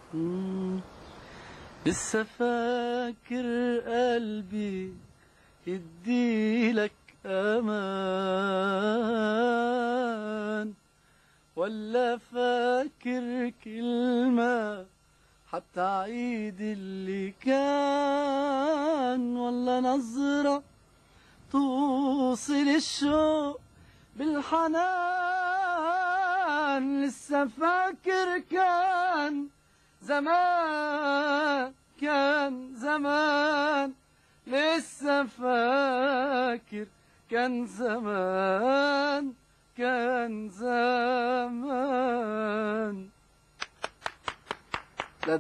مم. لسه فاكر قلبي يديلك امان ولا فاكر كلمة حتى عيد اللي كان ولا نظرة توصل الشوق بالحنان لسه فاكر كان زمان كان زمان لسه فاكر كان زمان كان زمان